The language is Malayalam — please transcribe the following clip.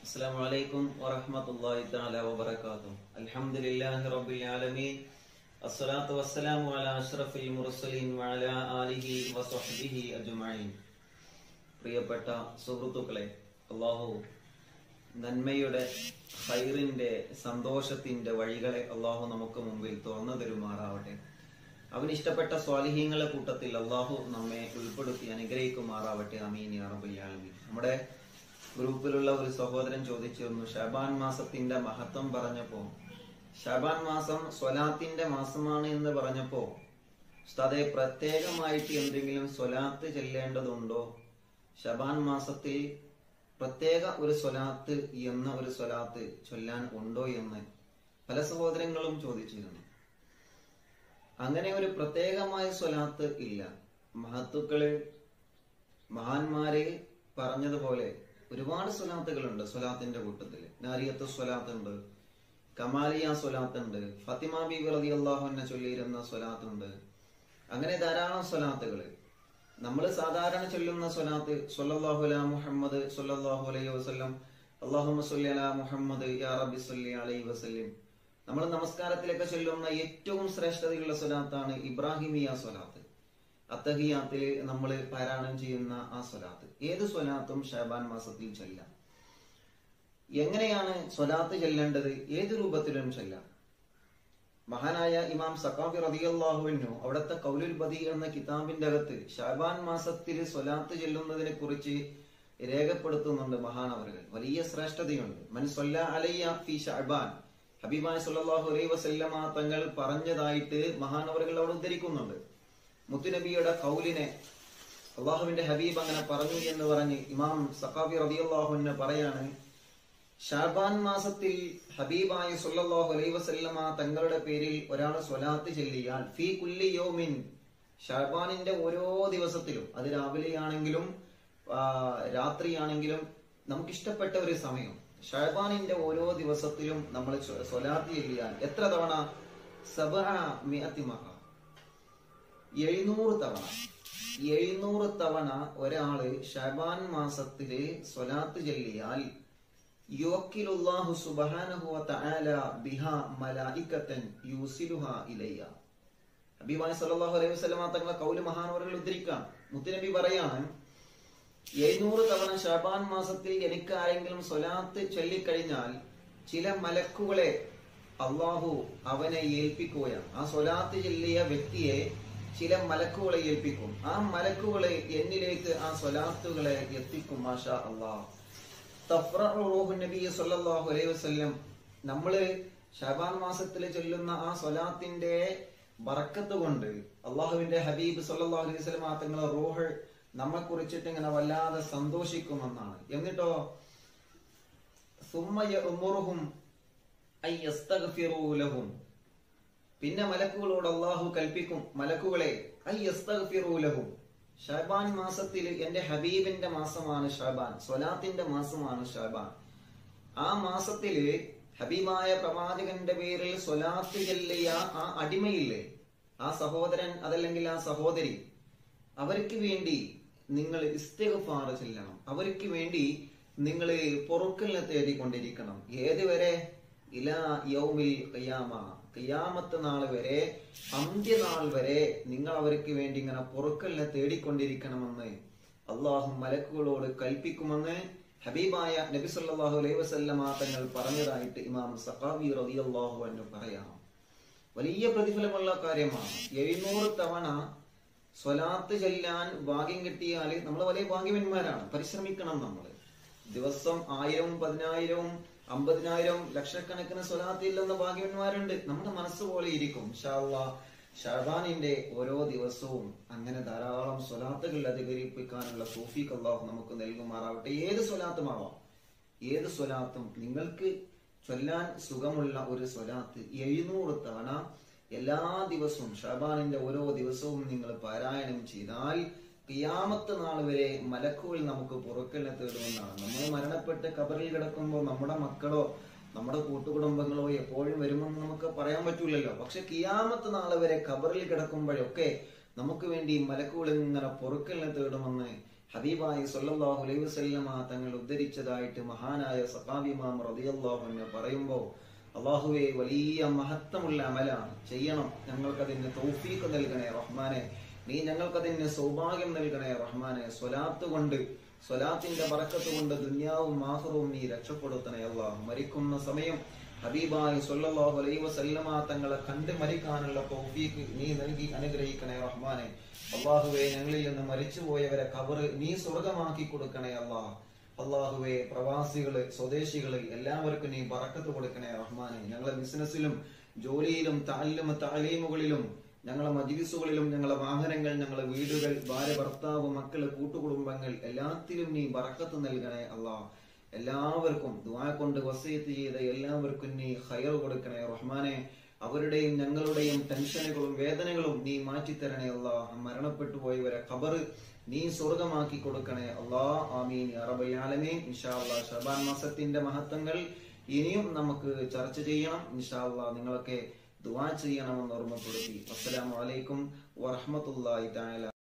السلام عليكم ورحمة الله تعالى وبركاته الحمد لله رب العالمين الصلاة والسلام على أشرف المرسلين وعلى آله وصحبه أجمعين പ്രിയപ്പെട്ട സുഹൃത്തുക്കളെ അള്ളാഹു നന്മയുടെ ഹൈറിന്റെ സന്തോഷത്തിന്റെ വഴികളെ അള്ളാഹു നമുക്ക് മുമ്പിൽ തുറന്നു തരുമാറാവട്ടെ അവൻ ഇഷ്ടപ്പെട്ട സ്വാലിഹീങ്ങളെ കൂട്ടത്തിൽ അള്ളാഹു നമ്മെ ഉൾപ്പെടുത്തി അനുഗ്രഹിക്കുമാറാവട്ടെ അമീൻ യാ റബ്ബൽ ആലമീൻ നമ്മുടെ ഗ്രൂപ്പിലുള്ള ഒരു സഹോദരൻ ചോദിച്ചിരുന്നു ഷാബാൻ മാസത്തിന്റെ മഹത്വം പറഞ്ഞപ്പോ ഷാബാൻ മാസം സ്വലാത്തിന്റെ മാസമാണ് എന്ന് പറഞ്ഞപ്പോ ഉസ്താദെ പ്രത്യേകമായിട്ട് എന്തെങ്കിലും സ്വലാത്ത് ചെല്ലേണ്ടതുണ്ടോ ഷബാൻ മാസത്തിൽ പ്രത്യേക ഒരു സ്വലാത്ത് എന്ന ഒരു സ്വലാത്ത് ചൊല്ലാൻ ഉണ്ടോ എന്ന് പല സഹോദരങ്ങളും ചോദിച്ചിരുന്നു അങ്ങനെ ഒരു പ്രത്യേകമായ സ്വലാത്ത് ഇല്ല മഹത്തുക്കള് മഹാന്മാരെ പറഞ്ഞതുപോലെ ഒരുപാട് സ്വലാത്തുകളുണ്ട് സ്വലാത്തിന്റെ കൂട്ടത്തിൽ നാരിയത്ത് സ്വലാത്ത് ഉണ്ട് കമാലിയ സ്വലാത്ത് ഉണ്ട് ഫത്തിമ ബി റതി അള്ളാഹുവിനെ ചൊല്ലിയിരുന്ന സ്വലാത്ത് ഉണ്ട് അങ്ങനെ ധാരാളം സ്വലാത്തുകൾ നമ്മൾ സാധാരണ ചൊല്ലുന്ന സ്വലാത്ത് സല്ലല്ലാഹു അലാ മുഹമ്മദ് സല്ലല്ലാഹു അലൈഹി വസല്ലം അല്ലാഹുമ്മ സ്വല്ലി അലാ മുഹമ്മദ് യാ റബ്ബി സ്വല്ലി അലൈഹി വസല്ലം നമ്മൾ നമസ്കാരത്തിലൊക്കെ ചൊല്ലുന്ന ഏറ്റവും ശ്രേഷ്ഠതയുള്ള സ്വലാത്താണ് ഇബ്രാഹിമിയ സ്വലാത്ത് അത്തഹിയാത്തിൽ നമ്മൾ പാരായണം ചെയ്യുന്ന ആ സ്വലാത്ത് ഏത് സ്വലാത്തും ഷാബാൻ മാസത്തിൽ ചൊല്ലാം എങ്ങനെയാണ് സ്വലാത്ത് ചെല്ലേണ്ടത് ഏത് രൂപത്തിലും ചെല്ലാം മഹാനായ ഇമാം സക്കാഫി റതിയല്ലാഹുവിനു അവിടുത്തെ കൗലുൽ ബദി എന്ന കിതാബിന്റെ അകത്ത് ഷാബാൻ മാസത്തിൽ സ്വലാത്ത് ചെല്ലുന്നതിനെ കുറിച്ച് രേഖപ്പെടുത്തുന്നുണ്ട് മഹാനവറുകൾ വലിയ ശ്രേഷ്ഠതയുണ്ട് മൻ സൊല്ല അലയ്യ ഫി ഷാബാൻ ഹബീബായ് സല്ലല്ലാഹു അലൈഹി വസല്ലമ തങ്ങൾ പറഞ്ഞതായിട്ട് മഹാനവറുകൾ അവിടെ ഉദ്ധരിക്കുന്നുണ്ട് മുത്തുനബിയുടെ കൗലിനെ അള്ളാഹുവിന്റെ ഹബീബ് അങ്ങനെ പറഞ്ഞു എന്ന് പറഞ്ഞ് ഇമാം സഖാബി റതിയല്ലാഹുവിനെ പറയാണ് ഷാബാൻ മാസത്തിൽ ഹബീബായ സല്ലല്ലാഹു അലൈഹി വസല്ലമ തങ്ങളുടെ പേരിൽ ഒരാൾ സ്വലാത്ത് ചെല്ലിയാൽ ഫീ കുല്ലി യൗമിൻ ഷാബാനിന്റെ ഓരോ ദിവസത്തിലും അത് രാവിലെയാണെങ്കിലും ആ, രാത്രിയാണെങ്കിലും നമുക്ക് ഇഷ്ടപ്പെട്ട ഒരു സമയം ഷാബാനിന്റെ ഓരോ ദിവസത്തിലും നമ്മൾ സ്വ- സ്വലാത്ത് ചെല്ലിയാൽ എത്ര തവണ സബഅ മിഅത്തി മറ എഴുന്നൂറ് തവണ എഴുന്നൂറ് തവണ ഒരാള് ഷാബാൻ മാസത്തില് സ്വലാത്ത് ചെല്ലിയാൽ യുവക്കിലുല്ലാഹു സുബ്ഹാനഹു വതആല ബിഹ മലായികത്തൻ യൂസിലുഹാ ഇലയ്യ ഹബീബായി സല്ലല്ലാഹു അലൈഹി വസല്ലമ തങ്ങളെ കൗല് മഹാനവറുകൾ ഉദ്ധരിക്കാം മുത്തുനബി പറയാണ് എഴുന്നൂറ് തവണ ഷാബാൻ മാസത്തിൽ എനിക്ക് ആരെങ്കിലും സ്വലാത്ത് ചൊല്ലിക്കഴിഞ്ഞാൽ ചില മലക്കുകളെ അള്ളാഹു അവനെ ഏൽപ്പിക്കുകയാണ് ആ സ്വലാത്ത് ചൊല്ലിയ വ്യക്തിയെ ചില മലക്കുകളെ ഏൽപ്പിക്കും ആ മലക്കുകളെ എന്നിലേക്ക് ആ സ്വലാത്തുകളെ എത്തിക്കും മാഷാ അള്ളാഹ് തഫ്റഉ റൂഹു നബി സല്ലല്ലാഹു അലൈഹി വസല്ലം നമ്മള് ഷാബാൻ മാസത്തിൽ ചൊല്ലുന്ന ആ സ്വലാത്തിന്റെ ബറക്കത്ത് കൊണ്ട് അള്ളാഹുവിന്റെ ഹബീബ് സല്ലല്ലാഹു അലൈഹി വസല്ലം ആ തങ്ങളെ റൂഹ് നമ്മെ കുറിച്ചിട്ട് ഇങ്ങനെ വല്ലാതെ സന്തോഷിക്കുമെന്നാണ് എന്നിട്ടോ സുമ്മ യഅ്മുറുഹും അൻ യസ്തഗ്ഫിറൂ ലഹും പിന്നെ മലക്കുകളോട് അള്ളാഹു കൽപ്പിക്കും മലക്കുകളെ ഐ യസ്തഗ്ഫിറൂ ലഹും ഷാബാൻ മാസത്തിൽ എന്റെ ഹബീബിന്റെ മാസമാണ് ഷാബാൻ സ്വലാത്തിന്റെ മാസമാണ് ഷാബാൻ ആ മാസത്തില് ഹബീബായ പ്രവാചകന്റെ പേരിൽ സ്വലാത്ത് ചെല്ലിയ ആ അടിമയില്ലേ ആ സഹോദരൻ അതല്ലെങ്കിൽ ആ സഹോദരി അവർക്ക് വേണ്ടി നിങ്ങൾ ഇസ്തിഗ്ഫാർ ചെല്ലണം അവർക്ക് വേണ്ടി നിങ്ങൾ പൊറുക്കലിനെ തേടിക്കൊണ്ടിരിക്കണം ഏതുവരെ ഇലാ യൗമിൽ ഖിയാമ ഖിയാമത്ത് നാൾ വരെ അന്ത്യനാൾ വരെ നിങ്ങൾ അവർക്ക് വേണ്ടി ഇങ്ങനെ പൊറുക്കലിനെ തേടിക്കൊണ്ടിരിക്കണമെന്ന് അള്ളാഹു മലക്കുകളോട് കൽപ്പിക്കുമെന്ന് ഹബീബായ നബി സല്ലല്ലാഹു അലൈഹി വസല്ലമ തങ്ങൾ പറഞ്ഞതായിട്ട് ഇമാം സഖാവി റളിയല്ലാഹു അൻഹു പറയാം വലിയ പ്രതിഫലമുള്ള കാര്യമാണ് എഴുന്നൂറ് തവണ സ്വലാത്ത് ചെല്ലാൻ ഭാഗ്യം കിട്ടിയാൽ നമ്മൾ വലിയ ഭാഗ്യവന്മാരാണ് പരിശ്രമിക്കണം നമ്മൾ ദിവസം ആയിരവും പതിനായിരവും അമ്പതിനായിരം ലക്ഷക്കണക്കിന് സ്വലാത്ത് ഇല്ലെന്ന ഭാഗ്യവന്മാരുണ്ട് നമ്മുടെ മനസ്സ് പോലെ ഇരിക്കും ഇൻഷാ അല്ലാഹ് ഷാബാനിന്റെ ഓരോ ദിവസവും അങ്ങനെ ധാരാളം സ്വലാത്തുകൾ അധികരിപ്പിക്കാനുള്ള തോഫീക്ക് അള്ളാഹു നമുക്ക് നൽകുമാറാവട്ടെ ഏത് സ്വലാത്തുമാവാം ഏത് സ്വലാത്തും നിങ്ങൾക്ക് ചൊല്ലാൻ സുഖമുള്ള ഒരു സ്വലാത്ത് എഴുന്നൂറ് തവണ എല്ലാ ദിവസവും ഷാബാനിന്റെ ഓരോ ദിവസവും നിങ്ങൾ പാരായണം ചെയ്താൽ കിയാമത്ത് നാൾ വരെ മലക്കുകൾ നമുക്ക് പുറക്കലിനെ തേടുമെന്നാണ് നമ്മൾ മരണപ്പെട്ട് കബറിൽ കിടക്കുമ്പോൾ നമ്മുടെ മക്കളോ നമ്മുടെ കൂട്ടുകുടുംബങ്ങളോ എപ്പോഴും വരുമെന്ന് നമുക്ക് പറയാൻ പറ്റൂലല്ലോ പക്ഷെ കിയാമത്ത് നാൾ വരെ കബറിൽ കിടക്കുമ്പോഴൊക്കെ നമുക്ക് വേണ്ടി മലക്കുകൾ ഇങ്ങനെ പൊറുക്കലിനെ തേടുമെന്ന് ഹബീബായി സല്ലല്ലാഹു അലൈഹി വസല്ലമ തങ്ങൾ ഉദ്ധരിച്ചതായിട്ട് മഹാനായ സഖാബിമാം റളിയല്ലാഹു അൻഹു പറയുമ്പോൾ അള്ളാഹുവെ വലിയ മഹത്വമുള്ള അമലാണ് ചെയ്യണം ഞങ്ങൾക്കതിന് തൗഫീഖ് നൽകണേ റഹ്മാനെ നീ ഞങ്ങൾക്കതിന് സൗഭാഗ്യം നൽകണേ റഹ്മാനെ സ്വലാത്ത് കൊണ്ട് സ്വലാത്തിന്റെ ബറക്കത്ത് കൊണ്ട് ദുന്യാവും മാഹറും നീ രക്ഷപ്പെടുത്തണേ അള്ളാഹ് മരിക്കുന്ന സമയം ഹബീബായി സല്ലല്ലാഹു അലൈഹി വസല്ലമ തങ്ങളെ കണ്ട് മരിക്കാനുള്ള തൗഫീഖ് നീ നൽകി അനുഗ്രഹിക്കണേ റഹ്മാനെ അള്ളാഹുവെ ഞങ്ങളിൽ നിന്ന് മരിച്ചുപോയവരെ കബറ് നീ സ്വർഗമാക്കി കൊടുക്കണേ അള്ളാഹ് അള്ളാഹുവെ പ്രവാസികള് സ്വദേശികള് എല്ലാവർക്കും നീ ബറക്കത്ത് കൊടുക്കണേ റഹ്മാനെ ഞങ്ങളെ ബിസിനസ്സിലും ജോലിയിലും താലിലും താലീമുകളിലും ഞങ്ങളെ മജിലിസുകളിലും ഞങ്ങളെ വാഹനങ്ങൾ ഞങ്ങളെ വീടുകൾ ഭാര്യ ഭർത്താവ് മക്കള് കൂട്ടുകുടുംബങ്ങൾ എല്ലാത്തിലും നീ ബറക്കത്ത് നൽകണേ അള്ളാഹ് എല്ലാവർക്കും ദുആ കൊണ്ട് വസീത്ത് ചെയ്ത എല്ലാവർക്കും നീ ഹയർ കൊടുക്കണേ റഹ്മാനെ അവരുടെയും ഞങ്ങളുടെയും ടെൻഷനുകളും വേദനകളും നീ മാറ്റിത്തരണേ അള്ളാഹ് മരണപ്പെട്ടു പോയവരെ ഖബറ് നീ സ്വർഗമാക്കി കൊടുക്കണേ അള്ളാ ആമീൻ യാ റബ്ബൽ ആലമീൻ ഇൻഷാ അള്ളാഹ് ഷബാൻ മാസത്തിന്റെ മഹത്വങ്ങൾ ഇനിയും നമുക്ക് ചർച്ച ചെയ്യണം ഇൻഷാ അള്ളാഹ് നിങ്ങളൊക്കെ ദുആ ചെയ്യണമെന്ന് ഓർമ്മപ്പെടുത്തി അസ്സലാമു അലൈക്കും വറഹ്മത്തുള്ളാഹി തആല